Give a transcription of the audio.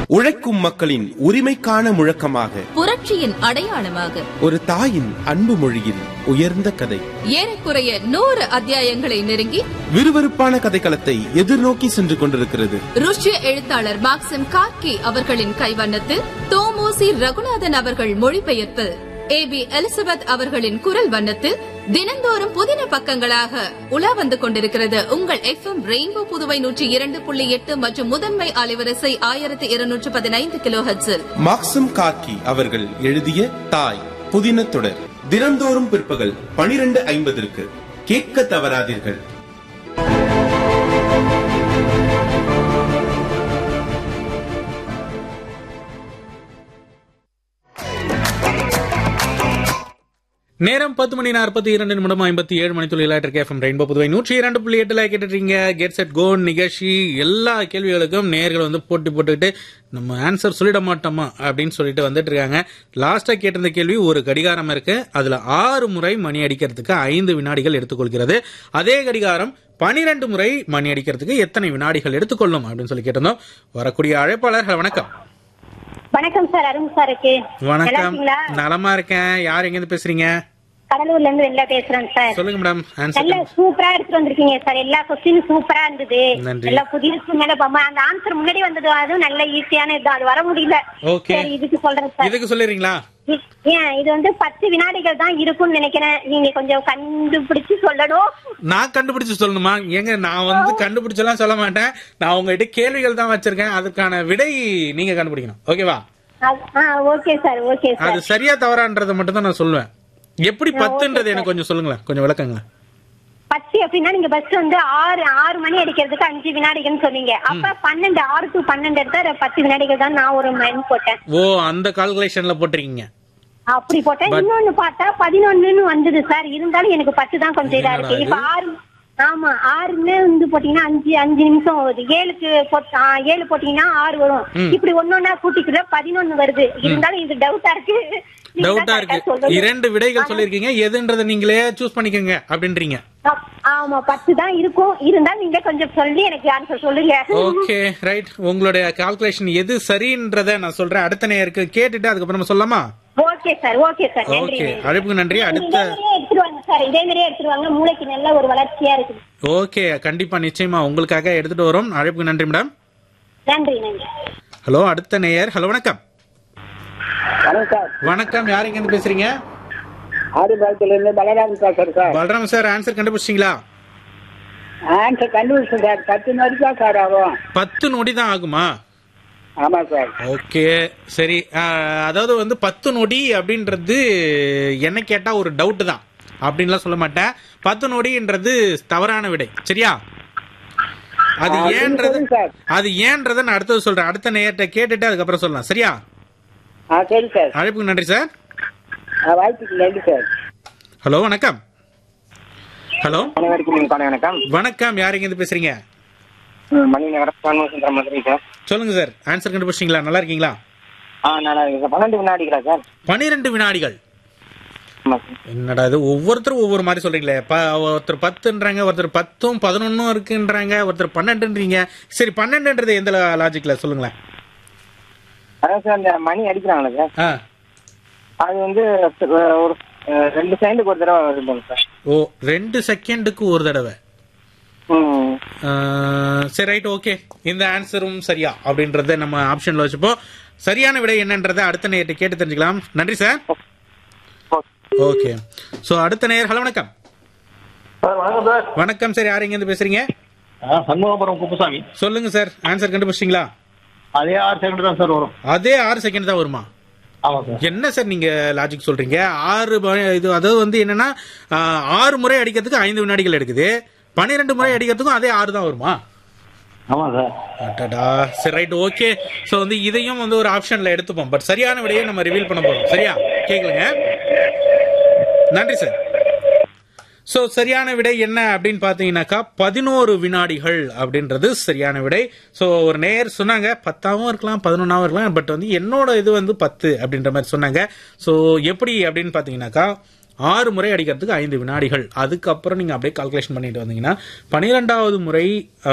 உழைக்கும் மக்களின் உரிமைக்கான முழக்கமாக புரட்சியின் அடையாளமாக ஒரு தாயின் அன்பு மொழியில் உயர்ந்த கதை ஏறக்குறைய நூறு அத்தியாயங்களை நெருங்கி விறுவிறுப்பான கதைக்களத்தை எதிர்நோக்கி சென்று கொண்டிருக்கிறது ருஷ்ய எழுத்தாளர் மாக்சிம் கார்கி அவர்களின் கைவண்ணத்தில் தோமோசி ரகுநாதன் அவர்கள் மொழிபெயர்ப்பில் ஏ பி எலிசபெத் அவர்களின் குரல் வண்ணத்தில் தினந்தோறும் புதின பக்கங்களாக உலா வந்து கொண்டிருக்கிறது உங்கள் எஃப் எம் ரெயின்போ புதுவை நூற்றி இரண்டு புள்ளி எட்டு மற்றும் முதன்மை அலைவரிசை ஆயிரத்தி இருநூற்று பதினைந்து கிலோ ஹெட்ஸில் மாக்சிம் கார்கி அவர்கள் எழுதிய தாய் புதின தொடர் தினந்தோறும் பிற்பகல் பனிரெண்டு ஐம்பதற்கு கேட்க தவறாதீர்கள் நேரம் பத்து மணி நாற்பத்தி இரண்டு நிமிடம் ஐம்பத்தி ஏழு மணி துளி இருக்கு எஃப்எம் ரெயின்போ புதுவை நூற்றி இரண்டு புள்ளி எட்டுல கேட்டுட்டீங்க கெட் செட் கோ நிகழ்ச்சி எல்லா கேள்விகளுக்கும் நேர்கள் வந்து போட்டி போட்டுக்கிட்டு நம்ம ஆன்சர் சொல்லிட மாட்டோமா அப்படின்னு சொல்லிட்டு வந்துட்டு இருக்காங்க லாஸ்டா கேட்டிருந்த கேள்வி ஒரு கடிகாரம் இருக்கு அதுல ஆறு முறை மணி அடிக்கிறதுக்கு ஐந்து வினாடிகள் எடுத்துக்கொள்கிறது அதே கடிகாரம் பனிரெண்டு முறை மணி அடிக்கிறதுக்கு எத்தனை வினாடிகள் எடுத்துக்கொள்ளும் அப்படின்னு சொல்லி கேட்டிருந்தோம் வரக்கூடிய அழைப்பாளர்கள் வணக்கம் வணக்கம் சார் அருண் சாருக்கு நல்லா வணக்கம் இருக்கீங்களா நலமா இருக்கேன் யார் எங்க இருந்து பேசுறீங்க கடலூர்ல இருந்து வெளில பேசுறேன் சார் சொல்லுங்க மேடம் நல்ல ஆன்சர் சூப்பரா எடுத்துட்டு வந்திருக்கீங்க சார் எல்லா கொஸ்டினும் சூப்பரா இருந்தது நன்றி. எல்லா புதிய மேல பாமா அந்த ஆன்சர் முன்னாடி வந்தது அதுவும் நல்ல ஈஸியான இது அது வர முடியல Okay. சரி இதுக்கு சொல்றேன் சார் இதுக்கு சொல்லிடுறீங்களா இ- ஏன் இது வந்து பத்து வினாடிகள் தான் இருக்கும்னு நினைக்கிறேன் நீங்க கொஞ்சம் கண்டுபிடிச்சு சொல்லணும் நான் கண்டுபிடிச்சு சொல்லணுமா ஏங்க நான் வந்து கண்டுபிடிச்செல்லாம் சொல்ல மாட்டேன் நான் உங்ககிட்ட கேள்விகள் தான் வச்சிருக்கேன் அதுக்கான விடை நீங்க கண்டுபிடிக்கணும் ஓகேவா அது- ஆ ஓகே சார் ஓகே சார் அது சரியா தவறான்றதை மட்டும் தான் நான் சொல்லுவேன் எப்படி பத்துன்றது எனக்கு கொஞ்சம் சொல்லுங்களேன் கொஞ்சம் விளக்கங்களேன் பத்து அப்படின்னா நீங்க பஸ் வந்து ஆறு ஆறு மணி அடிக்கிறதுக்கு அஞ்சு வினாடிகள்னு சொன்னீங்க அப்ப பன்னெண்டு ஆறு டு பன்னெண்டு எடுத்தா பத்து வினாடிகள் தான் நான் ஒரு மைண்ட் போட்டேன் ஓ அந்த கால்குலேஷன்ல போட்டிருக்கீங்க அப்படி போட்டேன் But- இன்னொன்னு பார்த்தா பதினொன்னுன்னு வந்தது சார் இருந்தாலும் எனக்கு பத்து தான் கொஞ்சம் இதா இருக்கு என்னடா இப்ப ஆறு ஆமா ஆறுன்னு வந்து போட்டீங்கன்னா அஞ்சு அஞ்சு நிமிஷம் வருது ஏழுக்கு போட்- ஆ, ஏழு போட்டீங்கன்னா ஆறு வரும் ம். இப்படி ஒன்னொன்னா கூட்டிக்கிற பதினொன்னு வருது இருந்தாலும் இது டவுட்டா இருக்கு நீங்க டவுட்டா தான் இருக்கு correct ஆ சொல்லணும். இரண்டு விடைகள் சொல்லிருக்கீங்க எதுன்றதை நீங்களே சூஸ் பண்ணிக்கோங்க அப்படின்றீங்க ஆ, ஆமா பத்து தான் இருக்கும் இருந்தாலும் நீங்க கொஞ்சம் சொல்லி எனக்கு ஆன்சர் சொல்லுங்க ஓகே ரைட் உங்களுடைய கால்குலேஷன் எது சரின்றத நான் சொல்றேன் அடுத்த நேருக்கு கேட்டுட்டு அதுக்கப்புறம் சொல்லலாமா ஓகே சார் ஓகே சார் நன்றி ஓகே அழைப்புக்கு நன்றி இதே அடுத்த மாதிரியே எடுத்துட்டு வாங்க சார் இதே மாதிரியே எடுத்துட்டு வாங்க மூளைக்கு நல்ல ஒரு வளர்ச்சியா இருக்குது ஓகே கண்டிப்பா நிச்சயமா உங்களுக்காக எடுத்துட்டு வரோம் அழைப்புக்கு நன்றி மேடம் நன்றி நன்றி ஹலோ அடுத்த நேயர் ஹலோ வணக்கம் வணக்கம் சார் வணக்கம் யார் இங்க இருந்து பேசுறீங்க ஆதிபாகத்துல இருந்து பலராமன் பேசுறேன் சார் பலராம் சார் ஆன்சர் கண்டுபிடிச்சிங்களா ஆன்சர் கண்டுபிடிச்சேன் சார் பத்து நாள் தான் சார் ஆகும் பத்து நொடி தான் ஆகுமா ஆமா சார் ஓகே சரி ஆஹ், அதாவது வந்து பத்து நொடி அப்படின்றது என்ன கேட்டா ஒரு டவுட் தான் அப்படின்லாம் சொல்ல மாட்டேன் பத்து நொடின்றது தவறான விடை சரியா அது ஆ, ஏன்றது சரி சார். அது ஏன்றதை நான் அடுத்தது சொல்றேன் அடுத்த நேயர்கிட்ட கேட்டுட்டு அதுக்கப்புறம் சொல்லலாம் சரியா ஆ சரி சார் அழைப்புக்கு நன்றி சார் ஆ, வாய்ப்புக்கு நன்றி சார் ஹலோ வணக்கம் ஹலோ அனைவருக்கும் நீங்கள் காலை வணக்கம் வணக்கம் யார் இங்க இருந்து பேசுறீங்க மணி நகரம் சண்முகசுந்தரம் மதுரை சார் சொல்லுங்க சார் ஆன்சர் கண்டுபிடிச்சிங்களா நல்லா இருக்கீங்களா ஆ நல்லா இருக்கு சார் பன்னெண்டு வினாடிகளா சார் பனிரெண்டு வினாடிகள் ஆமா சார் என்னடா இது ஒவ்வொருத்தரும் ஒவ்வொரு மாதிரி சொல்றீங்களே ப- ஒருத்தர் பத்துன்றாங்க ஒருத்தர் பத்தும் பதினொன்னும் இருக்குன்றாங்க ஒருத்தர் பன்னெண்டுன்றீங்க சரி பன்னெண்டுன்றது எந்த லாஜிக்ல சொல்லுங்களேன் அதான் சார் இந்த மணி அடிக்கிறாங்களா சார் ஆ அது வந்து அஹ், ஒரு அஹ், ரெண்டு செகண்டுக்கு ஒரு தடவை வருது சார் ஓ ரெண்டு செகண்டுக்கு ஒரு தடவை ம் ஆ, சரி ரைட் ஓகே இந்த ஆன்சரும் சரியா அப்படின்றத நம்ம ஆப்ஷன்ல வச்சுப்போம் சரியான விடை என்னன்றதை அடுத்த நேயர்கிட்ட கேட்டு தெரிஞ்சுக்கலாம் நன்றி சார் ஓகே ஸோ அடுத்த நேயர் ஹலோ வணக்கம் சார் வணக்கம் சார் வணக்கம் சார் யார் இருந்து பேசுறீங்க ஆ, சண்முகபுரம் குப்புசாமி சொல்லுங்க சார் ஆன்சர் கண்டுபிடிச்சிங்களா அதே ஆறு செகண்ட் தான் சார் வரும் அதே ஆறு செகண்ட் தான் வருமா ஆமா சார் என்ன சார் நீங்க லாஜிக் சொல்றீங்க ஆறு ம- இது அதாவது வந்து என்னன்னா ஆ, ஆறு முறை அடிக்கிறதுக்கு ஐந்து வினாடிகள் எடுக்குது பன்னிரெண்டு முறை அடிக்கிறதுக்கும் அதே ஆறு தான் வருமா ஆமா சார் அடடா சரி ரைட் ஓகே ஸோ வந்து இதையும் வந்து ஒரு ஆப்ஷன்ல எடுத்துப்போம் பட் சரியான விடையை நம்ம ரிவீல் பண்ண போறோம் சரியா கேட்கலங்க நன்றி சார் ஸோ சரியான விடை என்ன அப்படின்னு பார்த்தீங்கன்னாக்கா பதினோரு வினாடிகள் அப்படின்றது சரியான விடை ஸோ ஒரு நேர் சொன்னாங்க பத்தாவும் இருக்கலாம் பதினொன்னாவும் இருக்கலாம் பட் வந்து என்னோட இது வந்து பத்து அப்படின்ற மாதிரி சொன்னாங்க ஸோ எப்படி அப்படின்னு பார்த்தீங்கன்னாக்கா ஆறு முறை அடிக்கிறதுக்கு ஐந்து வினாடிகள் அதுக்கப்புறம் நீங்கள் அப்படியே கால்குலேஷன் பண்ணிட்டு வந்தீங்கன்னா பன்னிரெண்டாவது முறை